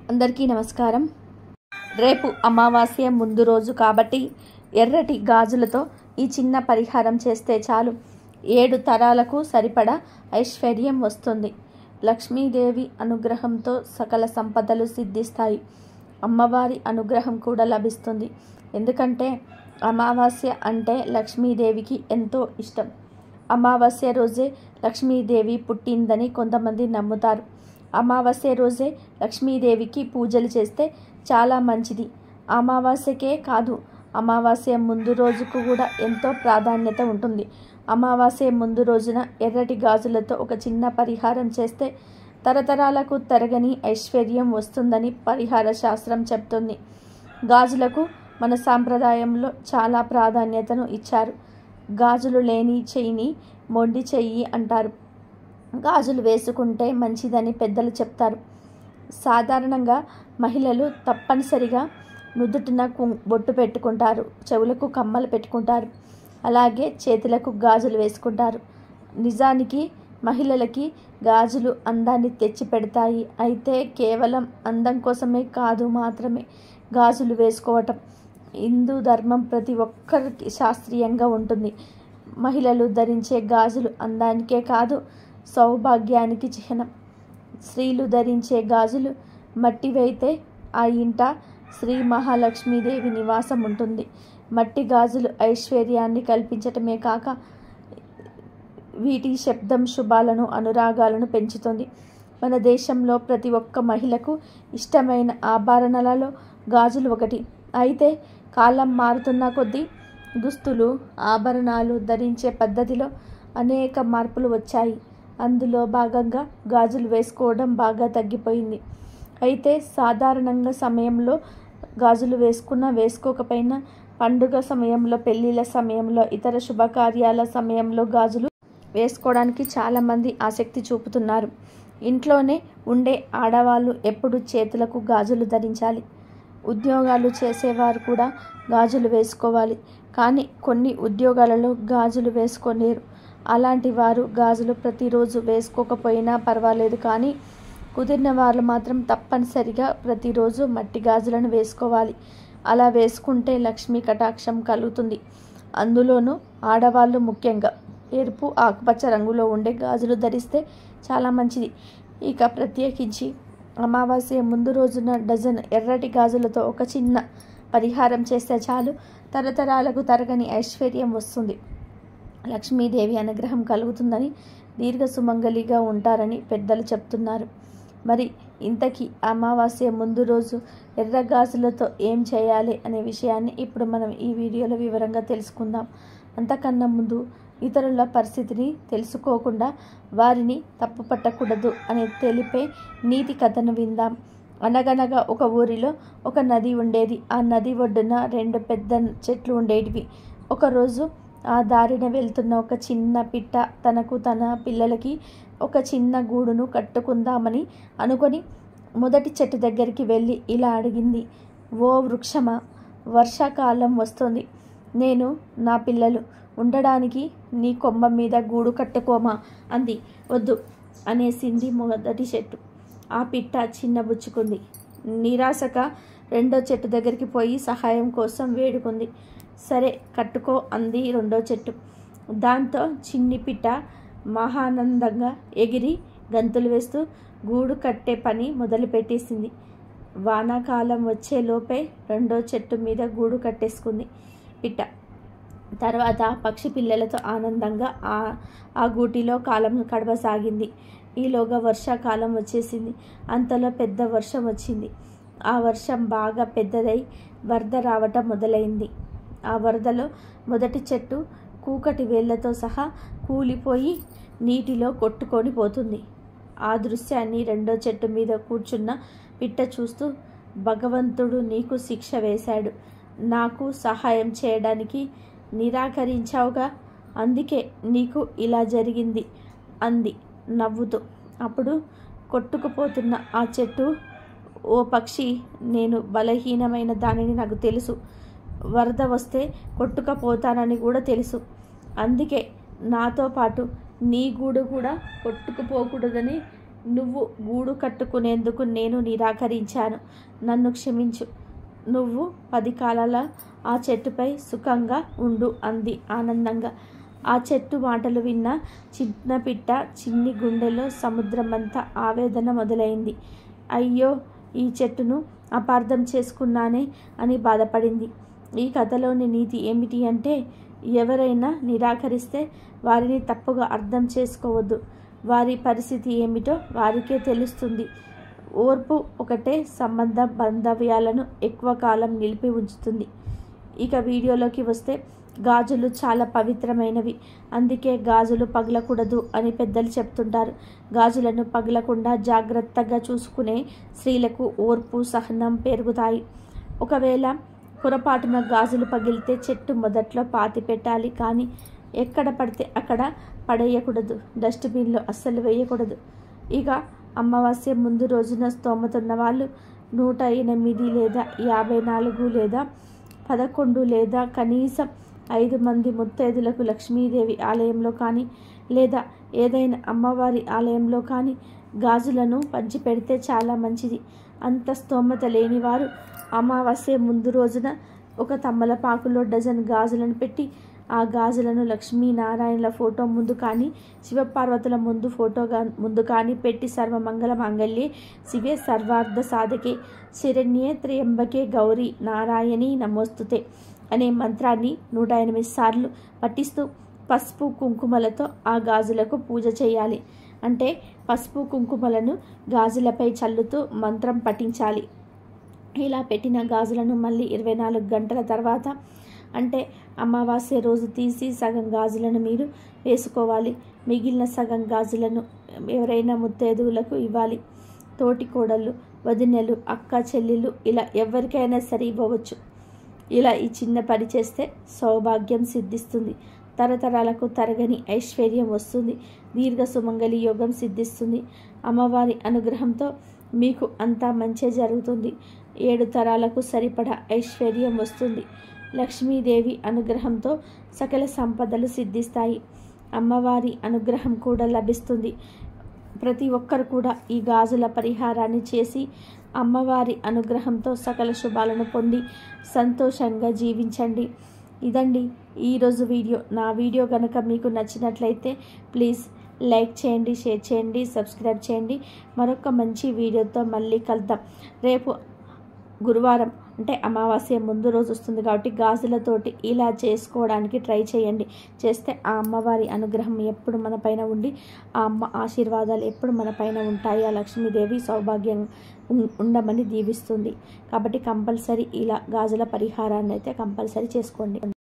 అందరికీ నమస్కారం రేపు అమావాస్య ముందు రోజు కాబట్టి ఎర్రటి గాజులతో ఈ చిన్న పరిహారం చేస్తే చాలు ఏడు తరాలకు సరిపడా ఐశ్వర్యం వస్తుంది లక్ష్మీదేవి అనుగ్రహంతో సకల సంపదలు సిద్ధిస్తాయి అమ్మవారి అనుగ్రహం కూడా లభిస్తుంది ఎందుకంటే అమావాస్య అంటే లక్ష్మీదేవికి ఎంతో ఇష్టం అమావాస్య రోజే లక్ష్మీదేవి పుట్టిందని కొంతమంది నమ్ముతారు అమావాస్య రోజే లక్ష్మీదేవికి పూజలు చేస్తే చాలా మంచిది అమావాస్యకే కాదు అమావాస్య ముందు రోజుకు కూడా ఎంతో ప్రాధాన్యత ఉంటుంది అమావాస్య ముందు రోజున ఎర్రటి గాజులతో ఒక చిన్న పరిహారం చేస్తే తరతరాలకు తరగని ఐశ్వర్యం వస్తుందని పరిహార శాస్త్రం చెప్తుంది గాజులకు మన సాంప్రదాయంలో చాలా ప్రాధాన్యతను ఇచ్చారు గాజులు లేని చెయ్యిని మొండి చెయ్యి అంటారు గాజులు వేసుకుంటే మంచిదని పెద్దలు చెప్తారు సాధారణంగా మహిళలు తప్పనిసరిగా నుదుటిన కు బొట్టు పెట్టుకుంటారు చెవులకు కమ్మలు పెట్టుకుంటారు అలాగే చేతులకు గాజులు వేసుకుంటారు నిజానికి మహిళలకి గాజులు అందాన్ని తెచ్చి పెడతాయి అయితే కేవలం అందం కోసమే కాదు మాత్రమే గాజులు వేసుకోవటం హిందూ ధర్మం ప్రతి ఒక్కరికి శాస్త్రీయంగా ఉంటుంది మహిళలు ధరించే గాజులు అందానికే కాదు సౌభాగ్యానికి చిహ్నం స్త్రీలు ధరించే గాజులు మట్టివైతే ఆ ఇంట శ్రీ మహాలక్ష్మీదేవి నివాసం ఉంటుంది మట్టి గాజులు ఐశ్వర్యాన్ని కల్పించటమే కాక వీటి శబ్దం శుభాలను అనురాగాలను పెంచుతుంది మన దేశంలో ప్రతి ఒక్క మహిళకు ఇష్టమైన ఆభరణాలలో గాజులు ఒకటి అయితే కాలం మారుతున్న కొద్దీ దుస్తులు ఆభరణాలు ధరించే పద్ధతిలో అనేక మార్పులు వచ్చాయి అందులో భాగంగా గాజులు వేసుకోవడం బాగా తగ్గిపోయింది అయితే సాధారణంగా సమయంలో గాజులు వేసుకున్న వేసుకోకపోయినా పండుగ సమయంలో పెళ్ళిళ్ళ సమయంలో ఇతర శుభకార్యాల సమయంలో గాజులు వేసుకోవడానికి చాలామంది ఆసక్తి చూపుతున్నారు ఇంట్లోనే ఉండే ఆడవాళ్ళు ఎప్పుడు చేతులకు గాజులు ధరించాలి ఉద్యోగాలు చేసేవారు కూడా గాజులు వేసుకోవాలి కానీ కొన్ని ఉద్యోగాలలో గాజులు వేసుకోలేరు అలాంటి వారు గాజులు ప్రతిరోజు వేసుకోకపోయినా పర్వాలేదు కానీ కుదిరిన వాళ్ళు మాత్రం తప్పనిసరిగా ప్రతిరోజు మట్టి గాజులను వేసుకోవాలి అలా వేసుకుంటే లక్ష్మీ కటాక్షం కలుగుతుంది అందులోనూ ఆడవాళ్ళు ముఖ్యంగా ఎరుపు ఆకుపచ్చ రంగులో ఉండే గాజులు ధరిస్తే చాలా మంచిది ఇక ప్రత్యేకించి అమావాస్య ముందు రోజున డజన్ ఎర్రటి గాజులతో ఒక చిన్న పరిహారం చేస్తే చాలు తరతరాలకు తరగని ఐశ్వర్యం వస్తుంది లక్ష్మీదేవి అనుగ్రహం కలుగుతుందని దీర్ఘ సుమంగలిగా ఉంటారని పెద్దలు చెప్తున్నారు మరి ఇంతకీ అమావాస్య ముందు రోజు ఎర్ర గాజులతో ఏం చేయాలి అనే విషయాన్ని ఇప్పుడు మనం ఈ వీడియోలో వివరంగా తెలుసుకుందాం అంతకన్నా ముందు ఇతరుల పరిస్థితిని తెలుసుకోకుండా వారిని తప్పు పట్టకూడదు అని తెలిపే నీతి కథను విందాం అనగనగా ఒక ఊరిలో ఒక నది ఉండేది ఆ నది ఒడ్డున రెండు పెద్ద చెట్లు ఉండేటివి ఒకరోజు ఆ దారిన వెళ్తున్న ఒక చిన్న పిట్ట తనకు తన పిల్లలకి ఒక చిన్న గూడును కట్టుకుందామని అనుకొని మొదటి చెట్టు దగ్గరికి వెళ్ళి ఇలా అడిగింది ఓ వృక్షమా వర్షాకాలం వస్తుంది నేను నా పిల్లలు ఉండడానికి నీ కొమ్మ మీద గూడు కట్టుకోమా అంది వద్దు అనేసింది మొదటి చెట్టు ఆ పిట్ట చిన్నబుచ్చుకుంది నిరాశగా రెండో చెట్టు దగ్గరికి పోయి సహాయం కోసం వేడుకుంది సరే కట్టుకో అంది రెండో చెట్టు దాంతో చిన్ని పిట్ట మహానందంగా ఎగిరి గంతులు వేస్తూ గూడు కట్టే పని మొదలుపెట్టేసింది వానాకాలం వచ్చేలోపే రెండో చెట్టు మీద గూడు కట్టేసుకుంది పిట్ట తర్వాత పక్షి పిల్లలతో ఆనందంగా ఆ ఆ గూటిలో కాలం గడవసాగింది ఈలోగా వర్షాకాలం వచ్చేసింది అంతలో పెద్ద వర్షం వచ్చింది ఆ వర్షం బాగా పెద్దదై వరద రావటం మొదలైంది ఆ వరదలో మొదటి చెట్టు కూకటి వేళ్లతో సహా కూలిపోయి నీటిలో కొట్టుకొని పోతుంది ఆ దృశ్యాన్ని రెండో చెట్టు మీద కూర్చున్న పిట్ట చూస్తూ భగవంతుడు నీకు శిక్ష వేశాడు నాకు సహాయం చేయడానికి నిరాకరించావుగా అందుకే నీకు ఇలా జరిగింది అంది నవ్వుతూ అప్పుడు కొట్టుకుపోతున్న ఆ చెట్టు ఓ పక్షి నేను బలహీనమైన దానిని నాకు తెలుసు వరద వస్తే కొట్టుకపోతానని కూడా తెలుసు అందుకే నాతో పాటు నీ గూడు కూడా కొట్టుకుపోకూడదని నువ్వు గూడు కట్టుకునేందుకు నేను నిరాకరించాను నన్ను క్షమించు నువ్వు పది కాలాల ఆ చెట్టుపై సుఖంగా ఉండు అంది ఆనందంగా ఆ చెట్టు మాటలు విన్న చిన్న పిట్ట చిన్ని గుండెలో సముద్రమంతా ఆవేదన మొదలైంది అయ్యో ఈ చెట్టును అపార్థం చేసుకున్నానే అని బాధపడింది ఈ కథలోని నీతి ఏమిటి అంటే ఎవరైనా నిరాకరిస్తే వారిని తప్పుగా అర్థం చేసుకోవద్దు వారి పరిస్థితి ఏమిటో వారికే తెలుస్తుంది ఓర్పు ఒకటే సంబంధ బాంధవ్యాలను ఎక్కువ కాలం నిలిపి ఉంచుతుంది ఇక వీడియోలోకి వస్తే గాజులు చాలా పవిత్రమైనవి అందుకే గాజులు పగలకూడదు అని పెద్దలు చెప్తుంటారు గాజులను పగలకుండా జాగ్రత్తగా చూసుకునే స్త్రీలకు ఓర్పు సహనం పెరుగుతాయి ఒకవేళ పొరపాటున గాజులు పగిలితే చెట్టు మొదట్లో పాతి పెట్టాలి కానీ ఎక్కడ పడితే అక్కడ పడేయకూడదు డస్ట్బిన్లో అస్సలు వేయకూడదు ఇక అమావాస్య ముందు రోజున స్తోమతున్న వాళ్ళు నూట ఎనిమిది లేదా యాభై నాలుగు లేదా పదకొండు లేదా కనీసం ఐదు మంది ముత్తైదులకు లక్ష్మీదేవి ఆలయంలో కానీ లేదా ఏదైనా అమ్మవారి ఆలయంలో కానీ గాజులను పంచిపెడితే చాలా మంచిది అంత స్తోమత లేనివారు అమావాస్య ముందు రోజున ఒక తమ్మలపాకులో డజన్ గాజులను పెట్టి ఆ గాజులను లక్ష్మీనారాయణల ఫోటో ముందు కానీ శివపార్వతుల ముందు ఫోటోగా ముందు కానీ పెట్టి సర్వమంగళ మాంగళ్యే శివే సర్వార్థ సాధకే శరణ్యే త్రయంబకే గౌరీ నారాయణి నమోస్తుతే అనే మంత్రాన్ని నూట ఎనిమిది సార్లు పఠిస్తూ పసుపు కుంకుమలతో ఆ గాజులకు పూజ చేయాలి అంటే పసుపు కుంకుమలను గాజులపై చల్లుతూ మంత్రం పఠించాలి ఇలా పెట్టిన గాజులను మళ్ళీ ఇరవై నాలుగు గంటల తర్వాత అంటే అమావాస్య రోజు తీసి సగం గాజులను మీరు వేసుకోవాలి మిగిలిన సగం గాజులను ఎవరైనా ముత్తైదువులకు ఇవ్వాలి తోటి కోడళ్ళు వదినెలు అక్క చెల్లెళ్ళు ఇలా ఎవరికైనా సరే ఇవ్వవచ్చు ఇలా ఈ చిన్న పని చేస్తే సౌభాగ్యం సిద్ధిస్తుంది తరతరాలకు తరగని ఐశ్వర్యం వస్తుంది దీర్ఘ సుమంగళి యోగం సిద్ధిస్తుంది అమ్మవారి అనుగ్రహంతో మీకు అంతా మంచి జరుగుతుంది ఏడు తరాలకు సరిపడా ఐశ్వర్యం వస్తుంది లక్ష్మీదేవి అనుగ్రహంతో సకల సంపదలు సిద్ధిస్తాయి అమ్మవారి అనుగ్రహం కూడా లభిస్తుంది ప్రతి ఒక్కరు కూడా ఈ గాజుల పరిహారాన్ని చేసి అమ్మవారి అనుగ్రహంతో సకల శుభాలను పొంది సంతోషంగా జీవించండి ఇదండి ఈరోజు వీడియో నా వీడియో కనుక మీకు నచ్చినట్లయితే ప్లీజ్ లైక్ చేయండి షేర్ చేయండి సబ్స్క్రైబ్ చేయండి మరొక మంచి వీడియోతో మళ్ళీ కలుద్దాం రేపు గురువారం అంటే అమావాస్య ముందు రోజు వస్తుంది కాబట్టి గాజులతోటి ఇలా చేసుకోవడానికి ట్రై చేయండి చేస్తే ఆ అమ్మవారి అనుగ్రహం ఎప్పుడు మన పైన ఉండి ఆ అమ్మ ఆశీర్వాదాలు ఎప్పుడు మన పైన ఉంటాయి ఆ లక్ష్మీదేవి సౌభాగ్యం ఉం- ఉండమని దీవిస్తుంది కాబట్టి కంపల్సరీ ఇలా గాజుల పరిహారాన్ని అయితే కంపల్సరీ చేసుకోండి